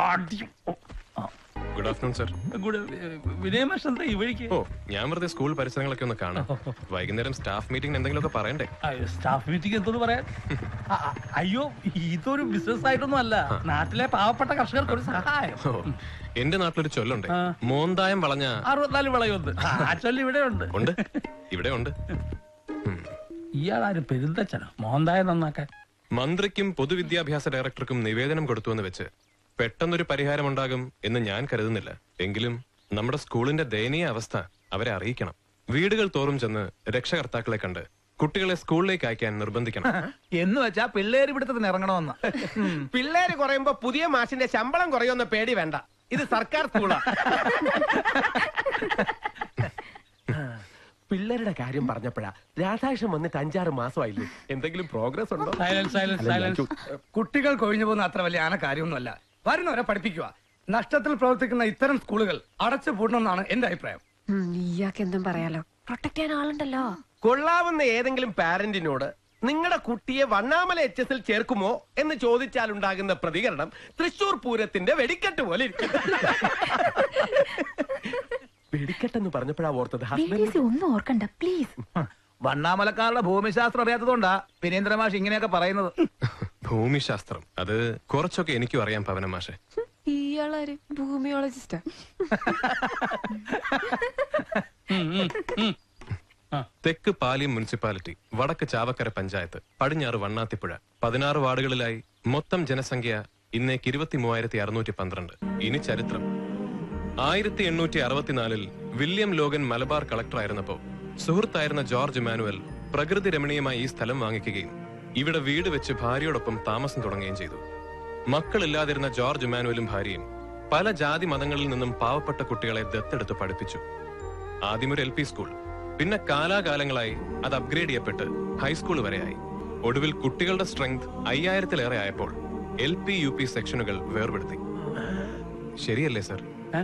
അടി. ഓ, ആ. ഗുഡ് ആഫ്റ്റർനൂൺ സർ ഗുഡ് വിനയമാഷ് എന്താ ഈ വഴിക്ക് ഓ ഞാൻ വെറുതെ സ്കൂൾ പരിസരങ്ങളൊക്കെ ഒന്ന് കാണാം വൈകുന്നേരം സ്റ്റാഫ് മീറ്റിംഗിന് എന്തെങ്കിലുമൊക്കെ പറയണ്ടേ അയ്യോ, സ്റ്റാഫ് മീറ്റിംഗ് എന്തോന്ന് പറയാൻ ആ, ആ, അയ്യോ ഇതൊരു ബിസിനസ് ആയിട്ടൊന്നും അല്ല നാട്ടിലെ പാവപ്പെട്ട കർഷകർക്ക് ഒരു സഹായം ഓ എന്റെ നാട്ടിലൊരു ചൊല്ലുണ്ട് ആ. മോന്തായം വളഞ്ഞ അറുപത്തിനാല് വിളയുണ്ട് ആ ചൊല്ലി ഇവിടെ ഉണ്ട് ഉണ്ട് ഇവിടെ ഉണ്ട് ഉം. ഇയാളാരും പെരുന്തച്ഛനോ മോഹൻതായ നന്നാക്കാൻ മന്ത്രിക്കും പൊതുവിദ്യാഭ്യാസ ഡയറക്ടർക്കും നിവേദനം കൊടുത്തുവെന്ന് വെച്ച് പെട്ടെന്നൊരു പരിഹാരമുണ്ടാകും എന്ന് ഞാൻ കരുതുന്നില്ല എങ്കിലും നമ്മുടെ സ്കൂളിന്റെ ദയനീയ അവസ്ഥ അവരെ അറിയിക്കണം വീടുകൾ തോറും ചെന്ന് രക്ഷകർത്താക്കളെ കണ്ട് കുട്ടികളെ സ്കൂളിലേക്ക് അയക്കാൻ നിർബന്ധിക്കണം എന്ന് വെച്ചാ പിള്ളേര് പിടുത്തത്തിന് ഇറങ്ങണമെന്ന് പിള്ളേര് കുറയുമ്പോ പുതിയ മാഷിന്റെ ശമ്പളം കുറയുമെന്ന പേടി വേണ്ട ഇത് സർക്കാർ സ്കൂളാ പിള്ളേരുടെ കാര്യം പറഞ്ഞപ്പോഴാ രാധാകൃഷ്ണൻ വന്നിട്ട് അഞ്ചാറ് മാസമായില്ലേ എന്തെങ്കിലും പ്രോഗ്രസ് ഉണ്ടോ സൈലൻസ് സൈലൻസ് സൈലൻസ് കുട്ടികൾ കൊഴിഞ്ഞു പോകുന്ന അത്ര വലിയ ആന കാര്യമൊന്നുമല്ല വരുന്നവരെ പഠിപ്പിക്കുക നഷ്ടത്തിൽ പ്രവർത്തിക്കുന്ന ഇത്തരം സ്കൂളുകൾ അടച്ചു പൂട്ടണമെന്നാണ് എന്റെ അഭിപ്രായം ഉം, ഇയാൾക്ക് എന്തും പറയാലോ പ്രൊട്ടക്ട് ചെയ്യാൻ ആളുണ്ടല്ലോ കൊള്ളാവുന്ന ഏതെങ്കിലും പാരന്റിനോട് നിങ്ങളുടെ കുട്ടിയെ വണ്ണാമല എച്ച് എസിൽ ചേർക്കുമോ എന്ന് ചോദിച്ചാൽ ഉണ്ടാകുന്ന പ്രതികരണം തൃശൂർ പൂരത്തിന്റെ വെടിക്കെട്ട് പോലെ ഇരിക്കും വെടിക്കെട്ടെന്ന് പറഞ്ഞപ്പോഴാ ഓർത്തത് ഹസ്ബൻഡ് ഒന്നും ഓർക്കണ്ട പ്ലീസ് വണ്ണാമലക്കാരുടെ ഭൂമിശാസ്ത്രം അറിയാത്തതുകൊണ്ടാ വിനേന്ദ്രമാഷ് ഇങ്ങനെയൊക്കെ പറയുന്നത് ഭൂമിശാസ്ത്രം അത് കുറച്ചൊക്കെ എനിക്കും അറിയാം പവന മാഷെ ഇയാളൊരു ഭൂമിയോളജിസ്റ്റാ തെക്ക് പാലിയം മുനിസിപ്പാലിറ്റി വടക്ക് ചാവക്കര പഞ്ചായത്ത് പടിഞ്ഞാറ് വണ്ണാത്തിപ്പുഴ പതിനാറ് വാർഡുകളിലായി മൊത്തം ജനസംഖ്യ ഇന്നേക്ക് ഇരുപത്തി മൂവായിരത്തി അറുന്നൂറ്റി പന്ത്രണ്ട് ഇനി ചരിത്രം ആയിരത്തി എണ്ണൂറ്റി അറുപത്തിനാലിൽ വില്യം ലോഗൻ മലബാർ കളക്ടറായിരുന്നപ്പോ സുഹൃത്തായിരുന്ന ജോർജ് മാനുവൽ പ്രകൃതി രമണീയമായി ഈ സ്ഥലം വാങ്ങിക്കുകയും ഇവിടെ വീട് വെച്ച് ഭാര്യയോടൊപ്പം താമസം തുടങ്ങുകയും ചെയ്തു മക്കളില്ലാതിരുന്ന ജോർജ് മാനുവലും ഭാര്യയും പല ജാതി മതങ്ങളിൽ നിന്നും പാവപ്പെട്ട കുട്ടികളെ ദത്തെടുത്ത് പഠിപ്പിച്ചു ആദ്യം ഒരു എൽ പി സ്കൂൾ പിന്നെ കാലാകാലങ്ങളായി അത് അപ്ഗ്രേഡ് ചെയ്യപ്പെട്ട് ഹൈസ്കൂൾ വരെയായി ഒടുവിൽ കുട്ടികളുടെ സ്ട്രെങ്ത് അയ്യായിരത്തിലേറെ ആയപ്പോൾ എൽ പി യു പി സെക്ഷനുകൾ വേർപെടുത്തി ശരിയല്ലേ സർ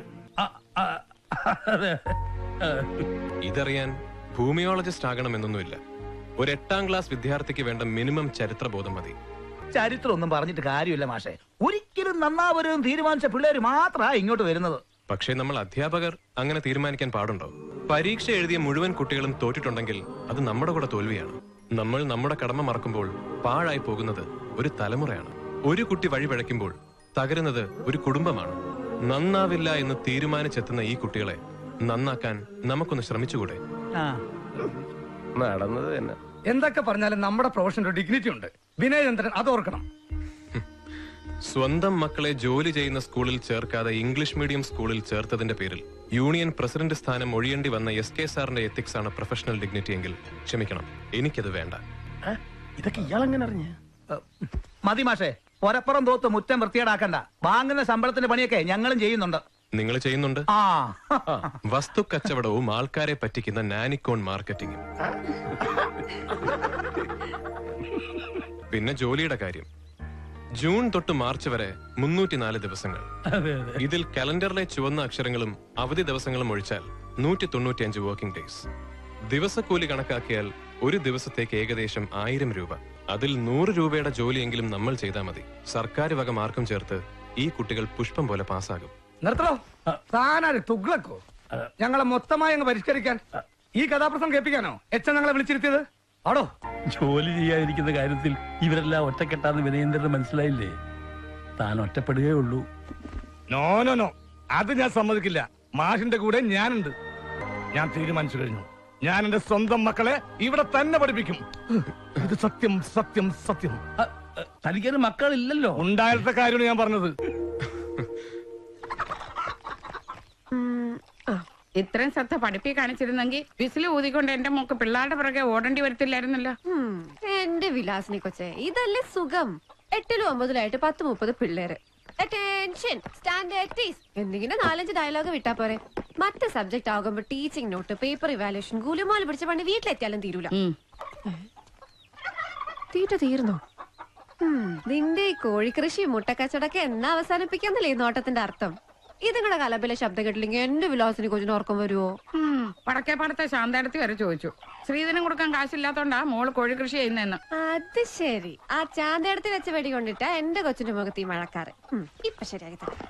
അതെ ആ, ഇതറിയാൻ ഭൂമിയോളജിസ്റ്റ് ആകണമെന്നൊന്നുമില്ല ഒരു എട്ടാം ക്ലാസ് വിദ്യാർത്ഥിക്ക് വേണ്ട മിനിമം ചരിത്രബോധം മതി ചരിത്രം ഒന്നും പറഞ്ഞിട്ട് കാര്യമില്ല മാഷെ ഒരിക്കലും നന്നാവരും തീരുമാനിച്ച പിള്ളേര് മാത്രമാ ഇങ്ങോട്ട് വരുന്നത് പക്ഷേ നമ്മൾ അധ്യാപകർ അങ്ങനെ തീരുമാനിക്കാൻ പാടുണ്ടോ പരീക്ഷ എഴുതിയ മുഴുവൻ കുട്ടികളും തോറ്റിട്ടുണ്ടെങ്കിൽ അത് നമ്മുടെ കൂടെ തോൽവിയാണ് നമ്മൾ നമ്മുടെ കടമ മറക്കുമ്പോൾ പാഴായി പോകുന്നത് ഒരു തലമുറയാണ് ഒരു കുട്ടി വഴിപഴയ്ക്കുമ്പോൾ തകരുന്നത് ഒരു കുടുംബമാണ് നന്നാവില്ല എന്ന് തീരുമാനിച്ചെത്തുന്ന ഈ കുട്ടികളെ നന്നാക്കാൻ നമുക്കൊന്ന് ശ്രമിച്ചുകൂടെ ആ നടന്നത് തന്നെ എന്തൊക്കെ പറഞ്ഞാലും നമ്മുടെ പ്രൊഫഷന് ഒരു ഡിഗ്നിറ്റി ഉണ്ട് വിനയചന്ദ്രൻ അത് ഓർക്കണം സ്വന്തം മക്കളെ ജോലി ചെയ്യുന്ന സ്കൂളിൽ ചേർക്കാതെ ഇംഗ്ലീഷ് മീഡിയം സ്കൂളിൽ ചേർത്തതിന്റെ പേരിൽ യൂണിയൻ പ്രസിഡന്റ് സ്ഥാനം ഒഴിയേണ്ടി വന്ന എസ് കെ സാറിന്റെ എത്തിക്സ് ആണ് പ്രൊഫഷണൽ ഡിഗ്നിറ്റി എങ്കിൽ ക്ഷമിക്കണം എനിക്കത് വേണ്ട ഇതൊക്കെ ഇയാളെങ്ങനെ അറിഞ്ഞ മതി മാഷെ ഒരപ്പുറം തോത്ത് മുറ്റം വൃത്തിയേടാക്കണ്ട വാങ്ങുന്ന ശമ്പളത്തിന്റെ പണിയൊക്കെ ഞങ്ങളും ചെയ്യുന്നുണ്ട് നിങ്ങൾ ചെയ്യുന്നുണ്ട് ആ വസ്തു കച്ചവടവും ആൾക്കാരെ പറ്റിക്കുന്ന നാനിക്കോൺ മാർക്കറ്റിംഗും പിന്നെ ജോലിയുടെ കാര്യം ജൂൺ തൊട്ട് മാർച്ച് വരെ മുന്നൂറ്റിനാല് ദിവസങ്ങൾ അതെ അതെ ഇതിൽ കലണ്ടറിലെ ചുവന്ന അക്ഷരങ്ങളും അവധി ദിവസങ്ങളും ഒഴിച്ചാൽ നൂറ്റി തൊണ്ണൂറ്റിയഞ്ച് വർക്കിംഗ് ഡേയ്സ് ദിവസക്കൂലി കണക്കാക്കിയാൽ ഒരു ദിവസത്തേക്ക് ഏകദേശം ആയിരം രൂപ അതിൽ നൂറ് രൂപയുടെ ജോലിയെങ്കിലും നമ്മൾ ചെയ്താൽ മതി സർക്കാർ വക മാർക്കും ചേർത്ത് ഈ കുട്ടികൾ പുഷ്പം പോലെ പാസ്സാകും നിർത്തലോ താനാര് തുഗ്ലക്കോ ഞങ്ങളെ മൊത്തമായി അങ്ങ് പരിഷ്കരിക്കാൻ ഈ കഥാപ്രസംഗം കേൾപ്പിക്കാനോ എച്ച ഞങ്ങളെ വിളിച്ചിരുത്തിയത് ആടോ ജോലി ചെയ്യാതിരിക്കുന്ന കാര്യത്തിൽ ഇവരെല്ലാം ഒറ്റക്കെട്ടാന്ന് വിനയേന്ദ്രന് മനസ്സിലായില്ലേ താൻ ഒറ്റപ്പെടുകയേ ഉള്ളൂ നോ നോ നോ അത് ഞാൻ സമ്മതിക്കില്ല മാഷിന്റെ കൂടെ ഞാനുണ്ട് ഞാൻ തീരുമാനിച്ചു കഴിഞ്ഞു ഞാൻ എന്റെ സ്വന്തം മക്കളെ ഇവിടെ തന്നെ പഠിപ്പിക്കും ഇത് സത്യം സത്യം സത്യം ആ, ആ, തനിക്കൊരു മക്കളില്ലല്ലോ ഉണ്ടായിരുന്ന കാര്യമാണ് ഞാൻ പറഞ്ഞത് ഇത്രയും ശ്രദ്ധ പഠിപ്പി കാണിച്ചിരുന്നെങ്കിൽ വിസിൽ ഊതിക്കൊണ്ട് എന്റെ മോക്ക് പിള്ളേരുടെ പുറകെ ഓടേണ്ടി വരത്തില്ലായിരുന്നല്ലോ ഉം, എന്റെ വിലാസിനി കൊച്ചെ ഇതല്ലേ സുഖം എട്ടിലും ഒമ്പതിലായിട്ട് പത്ത് മുപ്പത് പിള്ളേര് അറ്റൻഷൻ സ്റ്റാൻഡ് അറ്റീസ് എന്തെങ്കിലും നാലഞ്ച് ഡയലോഗ് വിട്ടാ പോരെ മറ്റ് സബ്ജക്ട് ആകുമ്പോ ടീച്ചിങ് നോട്ട് പേപ്പർ ഇവാലുവേഷൻ ഗുലുമാല പിടിച്ച പണി വീട്ടിലെത്തിയാലും തീരൂല ഉം. തീറ്റ തീർന്നോ ഉം, നിന്റെ ഈ കോഴിക്കൃഷി മുട്ടക്കച്ചവടൊക്കെ എന്നാ അവസാനിപ്പിക്കാന്നല്ലേ ഈ നോട്ടത്തിന്റെ അർത്ഥം ഇതുങ്ങളുടെ കലപ്പിലെ ശബ്ദം കേട്ടില്ലെങ്കിൽ എന്റെ വിലാസിനി കൊച്ചിന് ഓർക്കം വരുവോ ഉം. വടക്കേ പാടത്തെ ശാന്താടത്തി വരെ ചോദിച്ചു ശ്രീധനം കൊടുക്കാൻ കാശില്ലാത്തോണ്ടാ മോള് കോഴിക്കൃഷി ചെയ്യുന്നതെന്ന് അത് ശരി ആ ചാന്തേടത്തിൽ വെച്ച് വെടി കൊണ്ടിട്ടാ എന്റെ കൊച്ചിന്റെ മുഖത്ത് ഈ മഴക്കാറ് ഉം, ഇപ്പൊ ശരിയാക്കി തരാം